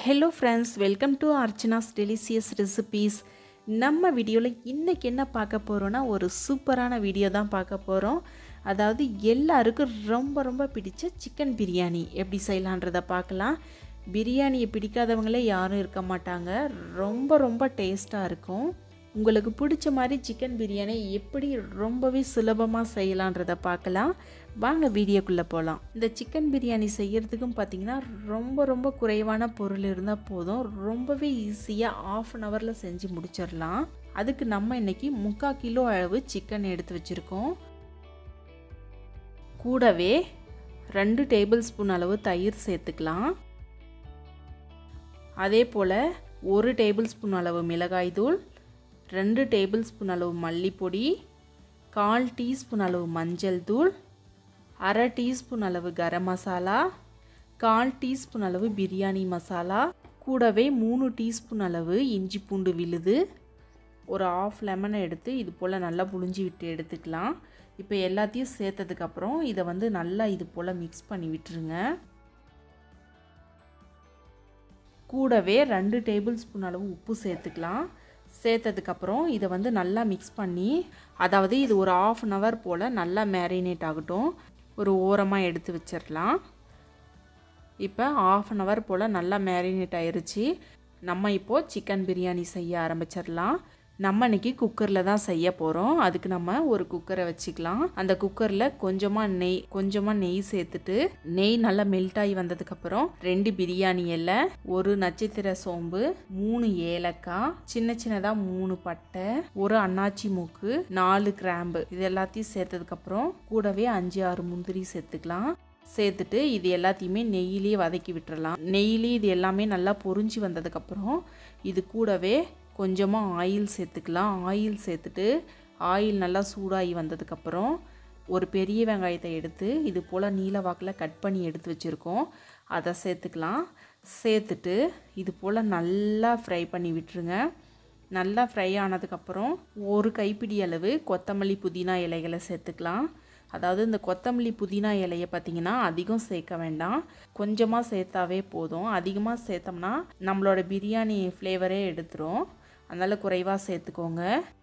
hello friends welcome to Archana's delicious recipes நம்ம வீடியோவில் இன்றைக்கி என்ன பார்க்க போகிறோன்னா ஒரு சூப்பரான வீடியோ தான் பார்க்க போகிறோம் அதாவது எல்லாருக்கும் ரொம்ப ரொம்ப பிடிச்ச சிக்கன் பிரியாணி எப்படி செய்யலான்றதை பார்க்கலாம் பிரியாணியை பிடிக்காதவங்களே யாரும் இருக்க மாட்டாங்க ரொம்ப ரொம்ப டேஸ்ட்டாக இருக்கும் உங்களுக்கு பிடிச்ச மாதிரி சிக்கன் பிரியாணி எப்படி ரொம்பவே சுலபமாக செய்யலான்றதை பார்க்கலாம் வாங்க வீடியோக்குள்ளே போகலாம் இந்த சிக்கன் பிரியாணி செய்கிறதுக்கும் பார்த்திங்கன்னா ரொம்ப ரொம்ப குறைவான பொருள் இருந்தால் போதும் ரொம்பவே ஈஸியாக ஆஃப் அன் ஹவரில் செஞ்சு முடிச்சிடலாம் அதுக்கு நம்ம இன்றைக்கி முக்கால் கிலோ அளவு சிக்கன் எடுத்து வச்சுருக்கோம் கூடவே ரெண்டு டேபிள் ஸ்பூன் அளவு தயிர் சேர்த்துக்கலாம் அதே போல் ஒரு டேபிள் ஸ்பூன் அளவு மிளகாய் தூள் ரெண்டு டேபிள் ஸ்பூன் அளவு மல்லிப்பொடி கால் டீஸ்பூன் அளவு மஞ்சள் தூள் அரை டீஸ்பூன் அளவு கரம் மசாலா கால் டீஸ்பூன் அளவு பிரியாணி மசாலா கூடவே மூணு டீஸ்பூன் அளவு இஞ்சி பூண்டு விழுது ஒரு ஆஃப் லெமனை எடுத்து இது போல் நல்லா புழிஞ்சி விட்டு எடுத்துக்கலாம் இப்போ எல்லாத்தையும் சேர்த்ததுக்கப்புறம் இதை வந்து நல்லா இது போல் மிக்ஸ் பண்ணி விட்டுருங்க கூடவே ரெண்டு டேபிள் ஸ்பூன் அளவு உப்பு சேர்த்துக்கலாம் சேர்த்ததுக்கப்புறம் இதை வந்து நல்லா மிக்ஸ் பண்ணி அதாவது இது ஒரு ஆஃப் அன் ஹவர் போல் நல்லா மேரினேட் ஆகட்டும் ஒரு ஓரமாக எடுத்து வச்சிடலாம் இப்போ ஆஃப் அன் ஹவர் போல் நல்லா மேரினேட் ஆயிருச்சு நம்ம இப்போது சிக்கன் பிரியாணி செய்ய ஆரம்பிச்சிடலாம் நம்ம இன்றைக்கி குக்கரில் தான் செய்ய போகிறோம் அதுக்கு நம்ம ஒரு குக்கரை வச்சுக்கலாம் அந்த குக்கரில் கொஞ்சமாக நெய் கொஞ்சமாக நெய் சேர்த்துட்டு நெய் நல்லா மெல்ட் ஆகி வந்ததுக்கப்புறம் ரெண்டு பிரியாணி இலை ஒரு நட்சத்திர சோம்பு மூணு ஏலக்காய் சின்ன சின்னதாக மூணு பட்டை ஒரு அன்னாச்சி மூக்கு நாலு கிராம்பு இது எல்லாத்தையும் சேர்த்ததுக்கப்புறம் கூடவே அஞ்சு ஆறு முந்திரி சேர்த்துக்கலாம் சேர்த்துட்டு இது எல்லாத்தையுமே நெய்யிலேயே வதக்கி விட்டுறலாம் நெய்யிலேயே இது எல்லாமே நல்லா பொறிஞ்சி வந்ததுக்கப்புறம் இது கூடவே கொஞ்சமாக ஆயில் சேர்த்துக்கலாம் ஆயில் சேர்த்துட்டு ஆயில் நல்லா சூடாகி வந்ததுக்கப்புறம் ஒரு பெரிய வெங்காயத்தை எடுத்து இது போல் நீல வாக்கில் கட் பண்ணி எடுத்து வச்சுருக்கோம் அதை சேர்த்துக்கலாம் சேர்த்துட்டு இது போல் நல்லா ஃப்ரை பண்ணி விட்டுருங்க நல்லா ஃப்ரை ஆனதுக்கப்புறம் ஒரு கைப்பிடி அளவு கொத்தமல்லி புதினா இலைகளை சேர்த்துக்கலாம் அதாவது இந்த கொத்தமல்லி புதினா இலையை பார்த்திங்கன்னா அதிகம் சேர்க்க வேண்டாம் கொஞ்சமாக சேர்த்தாவே போதும் அதிகமாக சேர்த்தோம்னா நம்மளோட பிரியாணி ஃப்ளேவரே எடுத்துரும் அதனால் குறைவாக சேர்த்துக்கோங்க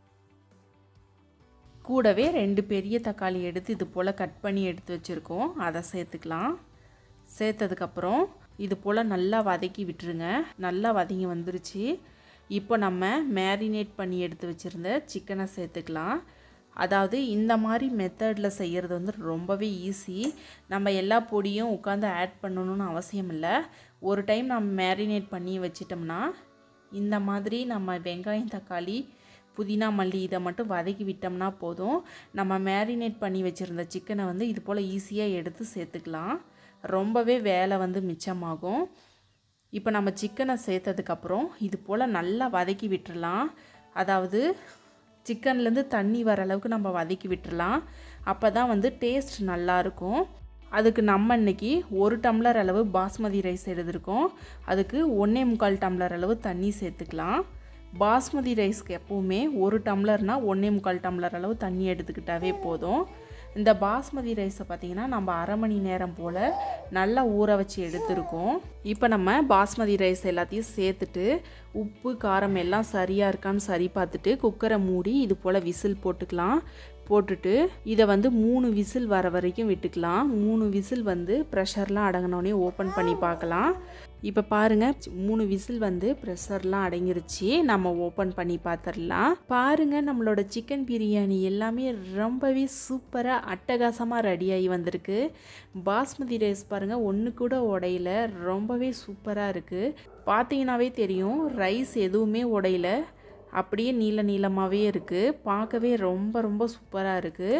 கூடவே ரெண்டு பெரிய தக்காளி எடுத்து இது போல் கட் பண்ணி எடுத்து வச்சுருக்கோம் அதை சேர்த்துக்கலாம் சேர்த்ததுக்கப்புறம் இது போல் நல்லா வதக்கி விட்டுருங்க நல்லா வதங்கி வந்துருச்சு இப்போ நம்ம மேரினேட் பண்ணி எடுத்து வச்சுருந்த சிக்கனை சேர்த்துக்கலாம் அதாவது இந்த மாதிரி மெத்தடில் செய்கிறது வந்து ரொம்பவே ஈஸி நம்ம எல்லா பொடியும் உட்காந்து ஆட் பண்ணணும்னு அவசியம் இல்லை ஒரு டைம் நம்ம மேரினேட் பண்ணி வச்சிட்டோம்னா இந்த மாதிரி நம்ம வெங்காயம் தக்காளி புதினா மல்லி இதை மட்டும் வதக்கி விட்டோம்னா போதும் நம்ம மேரினேட் பண்ணி வச்சுருந்த சிக்கனை வந்து இது போல் ஈஸியாக எடுத்து சேர்த்துக்கலாம் ரொம்பவே வேலை வந்து மிச்சமாகும் இப்போ நம்ம சிக்கனை சேர்த்ததுக்கப்புறம் இது போல் நல்லா வதக்கி விட்டுறலாம் அதாவது சிக்கன்லேருந்து தண்ணி வர அளவுக்கு நம்ம வதக்கி விட்டுறலாம் அப்போ தான் வந்து டேஸ்ட் நல்லாயிருக்கும் அதுக்கு நம்ம இன்றைக்கி ஒரு டம்ளர் அளவு பாஸ்மதி ரைஸ் எடுத்திருக்கோம் அதுக்கு ஒன்றே முக்கால் டம்ளர் அளவு தண்ணி சேர்த்துக்கலாம் பாஸ்மதி ரைஸ்க்கு எப்போவுமே ஒரு டம்ளர்னால் ஒன்றே முக்கால் டம்ளர் அளவு தண்ணி எடுத்துக்கிட்டாவே போதும் இந்த பாஸ்மதி ரைஸை பார்த்திங்கன்னா நம்ம அரை மணி நேரம் போல் நல்லா ஊற வச்சு எடுத்துருக்கோம் இப்போ நம்ம பாஸ்மதி ரைஸ் எல்லாத்தையும் சேர்த்துட்டு உப்பு காரம் எல்லாம் சரியாக இருக்கான்னு சரி பார்த்துட்டு குக்கரை மூடி இது போல் விசில் போட்டுக்கலாம் போட்டுட்டு இதை வந்து மூணு விசில் வர வரைக்கும் விட்டுக்கலாம் மூணு விசில் வந்து ப்ரெஷர்லாம் அடங்கினோடனே ஓப்பன் பண்ணி பார்க்கலாம் இப்போ பாருங்கள் மூணு விசில் வந்து ப்ரெஷர்லாம் அடங்கிருச்சு நம்ம ஓப்பன் பண்ணி பார்த்துடலாம் பாருங்கள் நம்மளோட சிக்கன் பிரியாணி எல்லாமே ரொம்பவே சூப்பராக அட்டகாசமாக ரெடியாகி வந்திருக்கு பாஸ்மதி ரைஸ் பாருங்கள் ஒன்று கூட உடையில ரொம்பவே சூப்பராக இருக்குது பார்த்தீங்கன்னாவே தெரியும் ரைஸ் எதுவுமே உடையில அப்படியே நீல நீளமாகவே இருக்குது பார்க்கவே ரொம்ப ரொம்ப சூப்பராக இருக்குது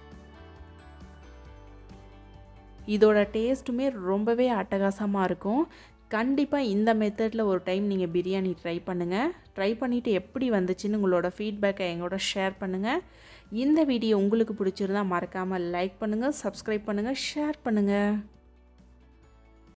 இதோட டேஸ்ட்டுமே ரொம்பவே அட்டகாசமாக இருக்கும் கண்டிப்பாக இந்த மெத்தடில் ஒரு டைம் நீங்கள் பிரியாணி ட்ரை பண்ணுங்கள் ட்ரை பண்ணிவிட்டு எப்படி வந்துச்சுன்னு உங்களோட ஃபீட்பேக்கை எங்களோட ஷேர் பண்ணுங்கள் இந்த வீடியோ உங்களுக்கு பிடிச்சிருந்தா மறக்காமல் லைக் பண்ணுங்கள் சப்ஸ்கிரைப் பண்ணுங்கள் ஷேர் பண்ணுங்கள்